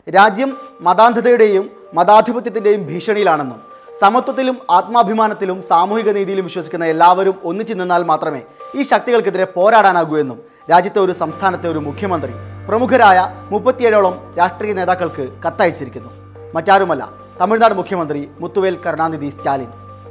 രാജ്യം മതാന്ധതയുടെയും മതാധിപത്യത്തിൻ്റെയും ഭീഷണിയിലാണെന്നും സമത്വത്തിലും ആത്മാഭിമാനത്തിലും സാമൂഹിക നീതിയിലും വിശ്വസിക്കുന്ന എല്ലാവരും ഒന്നിച്ചു നിന്നാൽ മാത്രമേ ഈ ശക്തികൾക്കെതിരെ പോരാടാനാകൂ എന്നും രാജ്യത്തെ ഒരു സംസ്ഥാനത്തെ ഒരു മുഖ്യമന്ത്രി പ്രമുഖരായ മുപ്പത്തിയേഴോളം രാഷ്ട്രീയ നേതാക്കൾക്ക് കത്തയച്ചിരിക്കുന്നു മറ്റാരുമല്ല തമിഴ്നാട് മുഖ്യമന്ത്രി മുത്തുവേൽ കരുണാനിധി സ്റ്റാലിൻ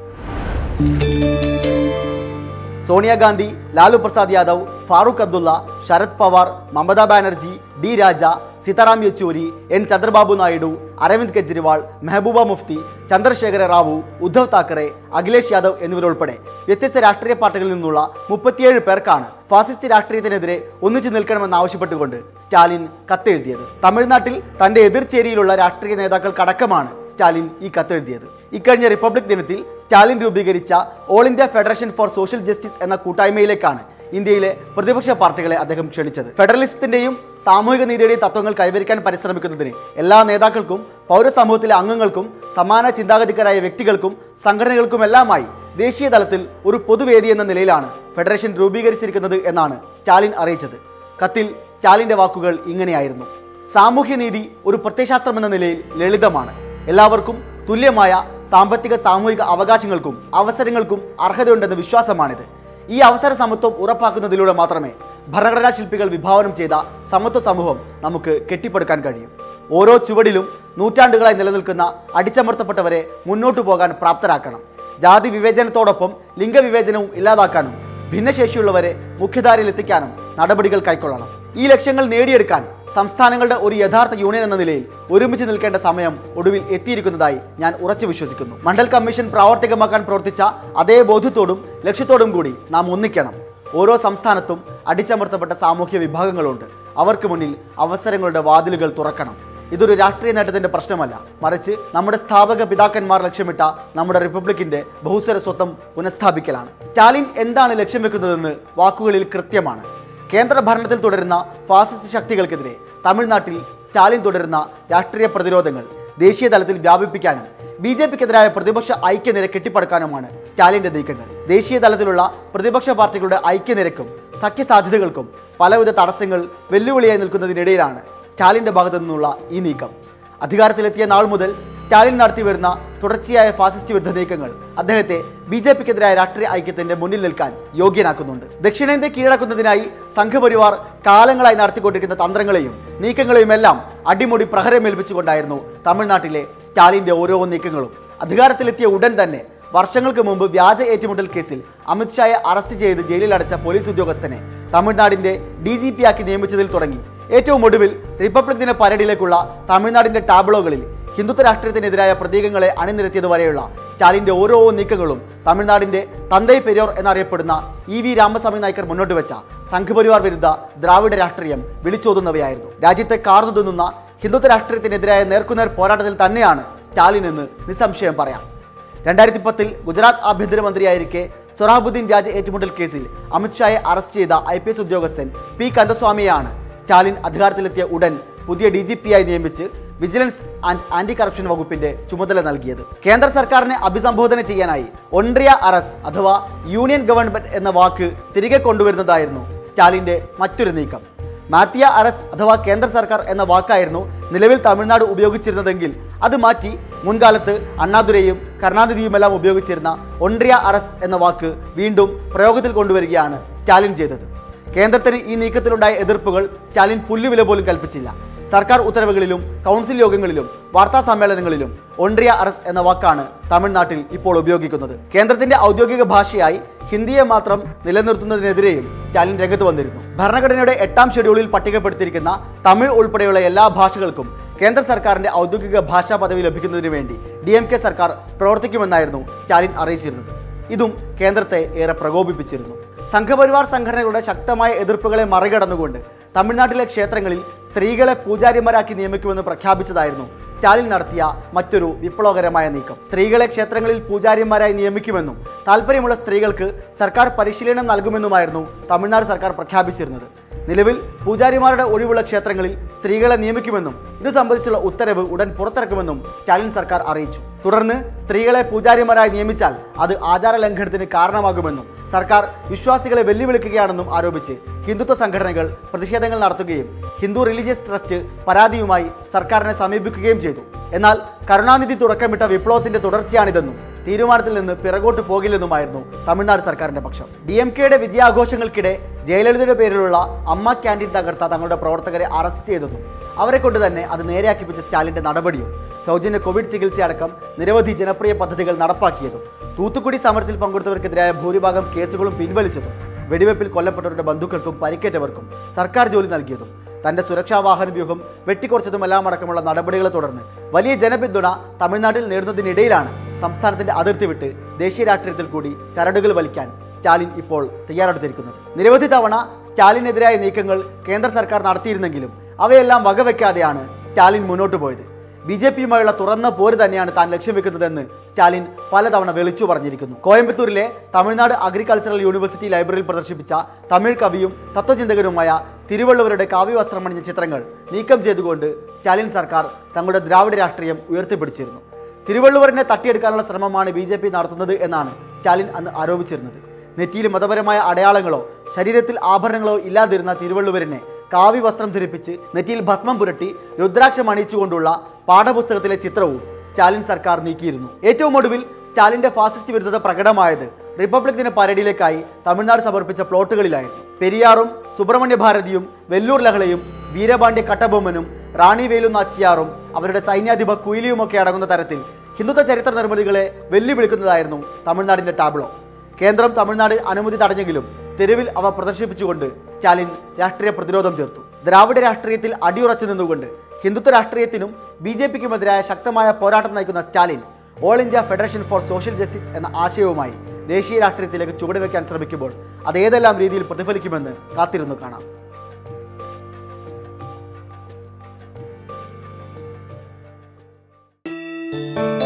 സോണിയാഗാന്ധി ലാലു പ്രസാദ് യാദവ് ഫാറൂഖ് അബ്ദുള്ള ശരത് പവാർ മമതാ ബാനർജി ഡി രാജ സീതാറാം യെച്ചൂരി എൻ ചന്ദ്രബാബു നായിഡു അരവിന്ദ് കെജ്രിവാൾ മെഹബൂബ മുഫ്തി ചന്ദ്രശേഖര റാവു ഉദ്ധവ് താക്കറെ അഖിലേഷ് യാദവ് എന്നിവരുൾപ്പെടെ വ്യത്യസ്ത രാഷ്ട്രീയ പാർട്ടികളിൽ നിന്നുള്ള മുപ്പത്തിയേഴ് പേർക്കാണ് ഫാസിസ്റ്റ് രാഷ്ട്രീയത്തിനെതിരെ ഒന്നിച്ചു നിൽക്കണമെന്നാവശ്യപ്പെട്ടുകൊണ്ട് സ്റ്റാലിൻ കത്തെഴുതിയത് തമിഴ്നാട്ടിൽ തന്റെ എതിർചേരിയിലുള്ള രാഷ്ട്രീയ നേതാക്കൾക്കടക്കമാണ് സ്റ്റാലിൻ ഈ കത്തെഴുതിയത് ഇക്കഴിഞ്ഞ റിപ്പബ്ലിക് ദിനത്തിൽ സ്റ്റാലിൻ രൂപീകരിച്ച all India federation for social justice എന്ന കൂട്ടായ്മയിലേക്കാണ് ഇന്ത്യയിലെ പ്രതിപക്ഷ പാർട്ടികളെ അദ്ദേഹം ക്ഷണിച്ചത് ഫെഡറലിസത്തിന്റെയും സാമൂഹിക നീതിയുടെയും തത്വങ്ങൾ കൈവരിക്കാൻ പരിശ്രമിക്കുന്നതിന് എല്ലാ നേതാക്കൾക്കും പൗരസമൂഹത്തിലെ അംഗങ്ങൾക്കും സമാന ചിന്താഗതിക്കാരായ വ്യക്തികൾക്കും സംഘടനകൾക്കുമെല്ലാമായി ദേശീയ തലത്തിൽ ഒരു പൊതുവേദി എന്ന നിലയിലാണ് ഫെഡറേഷൻ രൂപീകരിച്ചിരിക്കുന്നത് എന്നാണ് സ്റ്റാലിൻ അറിയിച്ചത് കത്തിൽ സ്റ്റാലിന്റെ വാക്കുകൾ ഇങ്ങനെയായിരുന്നു സാമൂഹ്യനീതി ഒരു പ്രത്യയശാസ്ത്രം എന്ന നിലയിൽ ലളിതമാണ് എല്ലാവർക്കും തുല്യമായ സാമ്പത്തിക സാമൂഹിക അവകാശങ്ങൾക്കും അവസരങ്ങൾക്കും അർഹതയുണ്ടെന്ന വിശ്വാസമാണിത് ഈ അവസര സമത്വം ഉറപ്പാക്കുന്നതിലൂടെ മാത്രമേ ഭരണഘടനാ ശില്പികൾ വിഭാവനം ചെയ്ത സമത്വ സമൂഹം നമുക്ക് കെട്ടിപ്പടുക്കാൻ കഴിയും ഓരോ ചുവടിലും നൂറ്റാണ്ടുകളായി നിലനിൽക്കുന്ന അടിച്ചമർത്തപ്പെട്ടവരെ മുന്നോട്ടു പോകാൻ പ്രാപ്തരാക്കണം ജാതി വിവേചനത്തോടൊപ്പം ലിംഗവിവേചനവും ഇല്ലാതാക്കാനും ഭിന്നശേഷിയുള്ളവരെ മുഖ്യധാരയിൽ എത്തിക്കാനും നടപടികൾ കൈക്കൊള്ളണം ഈ ലക്ഷ്യങ്ങൾ നേടിയെടുക്കാൻ സംസ്ഥാനങ്ങളുടെ ഒരു യഥാർത്ഥ യൂണിയൻ എന്ന നിലയിൽ ഒരുമിച്ച് നിൽക്കേണ്ട സമയം ഒടുവിൽ എത്തിയിരിക്കുന്നതായി ഞാൻ ഉറച്ചു വിശ്വസിക്കുന്നു മണ്ഡൽ കമ്മീഷൻ പ്രാവർത്തികമാക്കാൻ പ്രവർത്തിച്ച അതേ ബോധ്യത്തോടും ലക്ഷ്യത്തോടും കൂടി നാം ഒന്നിക്കണം ഓരോ സംസ്ഥാനത്തും അടിച്ചമർത്തപ്പെട്ട സാമൂഹ്യ വിഭാഗങ്ങളുണ്ട് അവർക്ക് മുന്നിൽ അവസരങ്ങളുടെ വാതിലുകൾ തുറക്കണം ഇതൊരു രാഷ്ട്രീയ നേട്ടത്തിന്റെ പ്രശ്നമല്ല മറിച്ച് നമ്മുടെ സ്ഥാപക പിതാക്കന്മാർ ലക്ഷ്യമിട്ട നമ്മുടെ റിപ്പബ്ലിക്കിന്റെ ബഹുസ്വര സ്വത്വം പുനഃസ്ഥാപിക്കലാണ് സ്റ്റാലിൻ എന്താണ് ലക്ഷ്യം വെക്കുന്നതെന്ന് വാക്കുകളിൽ കൃത്യമാണ് കേന്ദ്ര ഭരണത്തിൽ തുടരുന്ന ഫാസിസ്റ്റ് ശക്തികൾക്കെതിരെ തമിഴ്നാട്ടിൽ സ്റ്റാലിൻ തുടരുന്ന രാഷ്ട്രീയ പ്രതിരോധങ്ങൾ ദേശീയ തലത്തിൽ വ്യാപിപ്പിക്കാനും ബി ജെ പിക്കെതിരായ പ്രതിപക്ഷ ഐക്യനിര കെട്ടിപ്പടുക്കാനുമാണ് സ്റ്റാലിന്റെ നീക്കങ്ങൾ ദേശീയ തലത്തിലുള്ള പ്രതിപക്ഷ പാർട്ടികളുടെ ഐക്യനിരക്കും സഖ്യസാധ്യതകൾക്കും പലവിധ തടസ്സങ്ങൾ വെല്ലുവിളിയായി നിൽക്കുന്നതിനിടയിലാണ് സ്റ്റാലിന്റെ ഭാഗത്തു നിന്നുള്ള ഈ നീക്കം അധികാരത്തിലെത്തിയ നാൾ മുതൽ സ്റ്റാലിൻ നടത്തി വരുന്ന തുടർച്ചയായ ഫാസിസ്റ്റ് വിരുദ്ധ നീക്കങ്ങൾ അദ്ദേഹത്തെ ബി ജെ പിക്കെതിരായ രാഷ്ട്രീയ ഐക്യത്തിന്റെ മുന്നിൽ നിൽക്കാൻ യോഗ്യനാക്കുന്നുണ്ട് ദക്ഷിണേന്ത്യ കീഴടക്കുന്നതിനായി സംഘപരിവാർ കാലങ്ങളായി നടത്തിക്കൊണ്ടിരിക്കുന്ന തന്ത്രങ്ങളെയും നീക്കങ്ങളെയും എല്ലാം അടിമുടി പ്രഹരമേൽപ്പിച്ചുകൊണ്ടായിരുന്നു തമിഴ്നാട്ടിലെ സ്റ്റാലിന്റെ ഓരോ നീക്കങ്ങളും അധികാരത്തിലെത്തിയ ഉടൻ തന്നെ വർഷങ്ങൾക്ക് മുമ്പ് വ്യാജ ഏറ്റുമുട്ടൽ കേസിൽ അമിത്ഷായെ അറസ്റ്റ് ചെയ്ത് ജയിലിൽ അടച്ച പോലീസ് ഉദ്യോഗസ്ഥനെ തമിഴ്നാടിന്റെ ഡി ജി പി ആക്കി നിയമിച്ചതിൽ തുടങ്ങി ഏറ്റവും ഒടുവിൽ റിപ്പബ്ലിക് ദിന പരേഡിലേക്കുള്ള തമിഴ്നാടിന്റെ ടാബ്ലോകളിൽ ഹിന്ദുത്വ രാഷ്ട്രീയത്തിനെതിരായ പ്രതീകങ്ങളെ അണിനിരത്തിയതുവരെയുള്ള സ്റ്റാലിന്റെ ഓരോ നീക്കങ്ങളും തമിഴ്നാടിന്റെ തന്തൈ പെരിയോർ എന്നറിയപ്പെടുന്ന ഇ വി രാമസ്വാമി നായ്ക്കർ മുന്നോട്ട് വെച്ച സംഘപരിവാർ വിരുദ്ധ ദ്രാവിഡ രാഷ്ട്രീയം വിളിച്ചോതുന്നവയായിരുന്നു രാജ്യത്തെ കാർന്നു തിന്നുന്ന ഹിന്ദുത്വ രാഷ്ട്രീയത്തിനെതിരായ നേർക്കുനേർ പോരാട്ടത്തിൽ തന്നെയാണ് സ്റ്റാലിൻ എന്ന് നിസ്സംശയം പറയാം രണ്ടായിരത്തി പത്തിൽ ഗുജറാത്ത് ആഭ്യന്തരമന്ത്രിയായിരിക്കെ സൊറാബുദ്ദീൻ വ്യാജ ഏറ്റുമുട്ടൽ കേസിൽ അമിത്ഷായെ അറസ്റ്റ് ചെയ്ത ഐ പി എസ് ഉദ്യോഗസ്ഥൻ പി കന്ദസ്വാമിയാണ് സ്റ്റാലിൻ അധികാരത്തിലെത്തിയ ഉടൻ പുതിയ ഡി ജി ആയി നിയമിച്ച് വിജിലൻസ് ആൻഡ് ആന്റി കറപ്ഷൻ വകുപ്പിന്റെ ചുമതല നൽകിയത് കേന്ദ്ര സർക്കാരിനെ അഭിസംബോധന ചെയ്യാനായി ഒൺട്രിയ അറസ് അഥവാ യൂണിയൻ ഗവൺമെന്റ് എന്ന വാക്ക് തിരികെ കൊണ്ടുവരുന്നതായിരുന്നു സ്റ്റാലിന്റെ മറ്റൊരു നീക്കം മാത്തിയ അറസ് അഥവാ കേന്ദ്ര സർക്കാർ എന്ന വാക്കായിരുന്നു നിലവിൽ തമിഴ്നാട് ഉപയോഗിച്ചിരുന്നതെങ്കിൽ അത് മാറ്റി മുൻകാലത്ത് അണ്ണാദുരയും കരുണാനിധിയുമെല്ലാം ഉപയോഗിച്ചിരുന്ന ഒൺട്രിയ അറസ് എന്ന വാക്ക് വീണ്ടും പ്രയോഗത്തിൽ കൊണ്ടുവരികയാണ് സ്റ്റാലിൻ ചെയ്തത് കേന്ദ്രത്തിന് ഈ നീക്കത്തിലുണ്ടായ എതിർപ്പുകൾ സ്റ്റാലിൻ പുല്ലുവില പോലും കൽപ്പിച്ചില്ല സർക്കാർ ഉത്തരവുകളിലും കൗൺസിൽ യോഗങ്ങളിലും വാർത്താ സമ്മേളനങ്ങളിലും ഒൺട്രിയ അറസ് എന്ന വാക്കാണ് തമിഴ്നാട്ടിൽ ഇപ്പോൾ ഉപയോഗിക്കുന്നത് കേന്ദ്രത്തിന്റെ ഔദ്യോഗിക ഭാഷയായി ഹിന്ദിയെ മാത്രം നിലനിർത്തുന്നതിനെതിരെയും സ്റ്റാലിൻ രംഗത്ത് വന്നിരുന്നു ഭരണഘടനയുടെ എട്ടാം ഷെഡ്യൂളിൽ പട്ടികപ്പെടുത്തിയിരിക്കുന്ന തമിഴ് ഉൾപ്പെടെയുള്ള എല്ലാ ഭാഷകൾക്കും കേന്ദ്ര സർക്കാരിന്റെ ഔദ്യോഗിക ഭാഷാ പദവി ലഭിക്കുന്നതിന് വേണ്ടി ഡി എം കെ സർക്കാർ പ്രവർത്തിക്കുമെന്നായിരുന്നു സ്റ്റാലിൻ അറിയിച്ചിരുന്നത് ഇതും കേന്ദ്രത്തെ ഏറെ പ്രകോപിപ്പിച്ചിരുന്നു സംഘപരിവാർ സംഘടനകളുടെ ശക്തമായ എതിർപ്പുകളെ മറികടന്നുകൊണ്ട് തമിഴ്നാട്ടിലെ ക്ഷേത്രങ്ങളിൽ സ്ത്രീകളെ പൂജാരിമാരാക്കി നിയമിക്കുമെന്ന് പ്രഖ്യാപിച്ചതായിരുന്നു സ്റ്റാലിൻ നടത്തിയ മറ്റൊരു വിപ്ലവകരമായ നീക്കം സ്ത്രീകളെ ക്ഷേത്രങ്ങളിൽ പൂജാരിമാരായി നിയമിക്കുമെന്നും താല്പര്യമുള്ള സ്ത്രീകൾക്ക് സർക്കാർ പരിശീലനം നൽകുമെന്നുമായിരുന്നു തമിഴ്നാട് സർക്കാർ പ്രഖ്യാപിച്ചിരുന്നത് നിലവിൽ പൂജാരിമാരുടെ ഒഴിവുള്ള ക്ഷേത്രങ്ങളിൽ സ്ത്രീകളെ നിയമിക്കുമെന്നും ഇത് സംബന്ധിച്ചുള്ള ഉത്തരവ് ഉടൻ പുറത്തിറക്കുമെന്നും സ്റ്റാലിൻ സർക്കാർ അറിയിച്ചു തുടർന്ന് സ്ത്രീകളെ പൂജാരിമാരായി നിയമിച്ചാൽ അത് ആചാര ലംഘനത്തിന് കാരണമാകുമെന്നും സർക്കാർ വിശ്വാസികളെ വെല്ലുവിളിക്കുകയാണെന്നും ആരോപിച്ച് ഹിന്ദുത്വ സംഘടനകൾ പ്രതിഷേധങ്ങൾ നടത്തുകയും ഹിന്ദു റിലീജിയസ് ട്രസ്റ്റ് പരാതിയുമായി സർക്കാരിനെ സമീപിക്കുകയും ചെയ്തു എന്നാൽ കരുണാനിധി തുടക്കമിട്ട വിപ്ലവത്തിന്റെ തുടർച്ചയാണിതെന്നും തീരുമാനത്തിൽ നിന്ന് പിറകോട്ട് പോകില്ലെന്നുമായിരുന്നു തമിഴ്നാട് സർക്കാരിന്റെ പക്ഷം ഡി എം കെയുടെ വിജയാഘോഷങ്ങൾക്കിടെ ജയലളിതയുടെ പേരിലുള്ള അമ്മ ക്യാൻറ്റീൻ തകർത്ത തങ്ങളുടെ പ്രവർത്തകരെ അറസ്റ്റ് ചെയ്തതും അവരെ കൊണ്ട് തന്നെ അത് നേരെയാക്കിപ്പിച്ച സ്റ്റാലിന്റെ നടപടിയും സൗജന്യ കോവിഡ് ചികിത്സയടക്കം നിരവധി ജനപ്രിയ പദ്ധതികൾ നടപ്പാക്കിയതും തൂത്തുക്കുടി സമരത്തിൽ പങ്കെടുത്തവർക്കെതിരായ ഭൂരിഭാഗം കേസുകളും പിൻവലിച്ചതും വെടിവെപ്പിൽ കൊല്ലപ്പെട്ടവരുടെ ബന്ധുക്കൾക്കും പരിക്കേറ്റവർക്കും സർക്കാർ ജോലി നൽകിയതും തന്റെ സുരക്ഷാ വാഹന വ്യൂഹം വെട്ടിക്കുറച്ചതുമെല്ലാം അടക്കമുള്ള നടപടികളെ തുടർന്ന് വലിയ ജനപിന്തുണ തമിഴ്നാട്ടിൽ നേടുന്നതിനിടയിലാണ് സംസ്ഥാനത്തിന്റെ അതിർത്തി വിട്ട് ദേശീയ രാഷ്ട്രീയത്തിൽ കൂടി ചരടുകൾ വലിക്കാൻ സ്റ്റാലിൻ ഇപ്പോൾ തയ്യാറെടുത്തിരിക്കുന്നത് നിരവധി തവണ സ്റ്റാലിനെതിരായ നീക്കങ്ങൾ കേന്ദ്ര സർക്കാർ നടത്തിയിരുന്നെങ്കിലും അവയെല്ലാം വകവെക്കാതെയാണ് സ്റ്റാലിൻ മുന്നോട്ട് പോയത് ബി ജെ പിയുമായുള്ള തുറന്ന പോര് തന്നെയാണ് താൻ ലക്ഷ്യം വെക്കുന്നതെന്ന് സ്റ്റാലിൻ പലതവണ വിളിച്ചു പറഞ്ഞിരിക്കുന്നു കോയമ്പത്തൂരിലെ തമിഴ്നാട് അഗ്രികൾച്ചറൽ യൂണിവേഴ്സിറ്റി ലൈബ്രറിയിൽ പ്രദർശിപ്പിച്ച തമിഴ് കവിയും തത്വചിന്തകനുമായ തിരുവള്ളുവരുടെ കാവ്യവസ്ത്രമണിഞ്ഞ ചിത്രങ്ങൾ നീക്കം ചെയ്തുകൊണ്ട് സ്റ്റാലിൻ സർക്കാർ തങ്ങളുടെ ദ്രാവിഡ രാഷ്ട്രീയം ഉയർത്തിപ്പിടിച്ചിരുന്നു തിരുവള്ളുവറിനെ തട്ടിയെടുക്കാനുള്ള ശ്രമമാണ് ബി ജെ പി നടത്തുന്നത് എന്നാണ് സ്റ്റാലിൻ അന്ന് ആരോപിച്ചിരുന്നത് നെറ്റിയിൽ മതപരമായ അടയാളങ്ങളോ ശരീരത്തിൽ ആഭരണങ്ങളോ ഇല്ലാതിരുന്ന തിരുവള്ളുവരിനെ കാവി വസ്ത്രം ധരിപ്പിച്ച് നെറ്റിയിൽ ഭസ്മം പുരട്ടി രുദ്രാക്ഷം അണിയിച്ചുകൊണ്ടുള്ള പാഠപുസ്തകത്തിലെ ചിത്രവും സ്റ്റാലിൻ സർക്കാർ നീക്കിയിരുന്നു ഏറ്റവും ഒടുവിൽ സ്റ്റാലിന്റെ ഫാസിസ്റ്റ് വിരുദ്ധത പ്രകടമായത് റിപ്പബ്ലിക് ദിന പരേഡിലേക്കായി തമിഴ്നാട് സമർപ്പിച്ച പ്ലോട്ടുകളിലായിരുന്നു പെരിയാറും സുബ്രഹ്മണ്യ ഭാരതിയും വെല്ലൂർ ലഹളയും വീരപാണ്ഡ്യ കട്ടബൊമ്മനും റാണി വേലു നാച്ചിയാറും അവരുടെ സൈന്യാധിപ കുയിലിയുമൊക്കെ അടങ്ങുന്ന തരത്തിൽ ഹിന്ദുത്വ ചരിത്ര നിർമ്മിതികളെ വെല്ലുവിളിക്കുന്നതായിരുന്നു തമിഴ്നാടിന്റെ ടാബ്ലോ കേന്ദ്രം തമിഴ്നാട് അനുമതി തടഞ്ഞെങ്കിലും തെരുവിൽ അവ പ്രദർശിപ്പിച്ചുകൊണ്ട് സ്റ്റാലിൻ രാഷ്ട്രീയ പ്രതിരോധം തീർത്തു ദ്രാവിഡ രാഷ്ട്രീയത്തിൽ അടിയുറച്ചു നിന്നുകൊണ്ട് ഹിന്ദുത്വ രാഷ്ട്രീയത്തിനും ബി ജെ പിക്കുമെതിരായ ശക്തമായ പോരാട്ടം നയിക്കുന്ന Stalin all India federation for social justice എന്ന ആശയവുമായി ദേശീയ രാഷ്ട്രീയത്തിലേക്ക് ചുവടുവെക്കാൻ ശ്രമിക്കുമ്പോൾ അത് ഏതെല്ലാം രീതിയിൽ പ്രതിഫലിക്കുമെന്ന് കാത്തിരുന്നു കാണാം